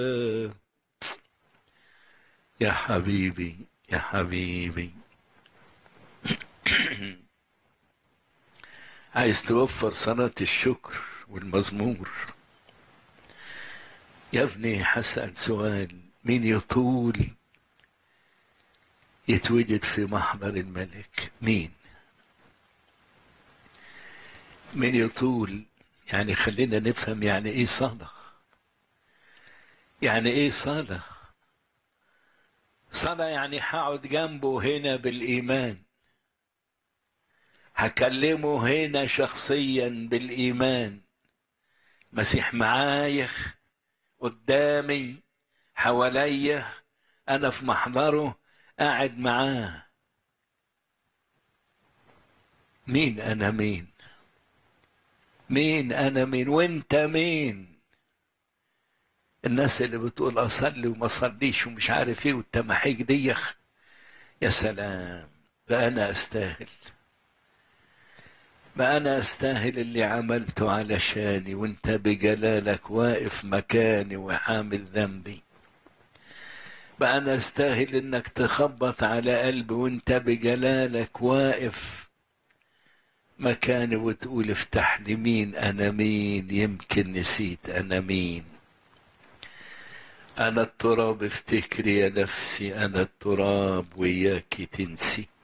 يا حبيبي يا حبيبي عايز توفر صلاة الشكر والمزمور يا ابني حسأل سؤال مين يطول يتوجد في محضر الملك مين مين يطول يعني خلينا نفهم يعني ايه صلاة يعني ايه صلاة صلاة يعني هقعد جنبه هنا بالإيمان هكلمه هنا شخصيا بالإيمان مسيح معايا قدامي حواليا أنا في محضره قاعد معاه مين أنا مين مين أنا مين وأنت مين الناس اللي بتقول أصلي وما أصليش ومش عارف إيه والتماحيك ديخ يا سلام ده أنا أستاهل ما أنا أستاهل اللي عملته علشاني وأنت بجلالك واقف مكاني وحامل ذنبي بقى أنا أستاهل إنك تخبط على قلبي وأنت بجلالك واقف مكاني وتقول افتح لي مين أنا مين يمكن نسيت أنا مين أنا التراب افتكري يا نفسي أنا التراب وياك تنسي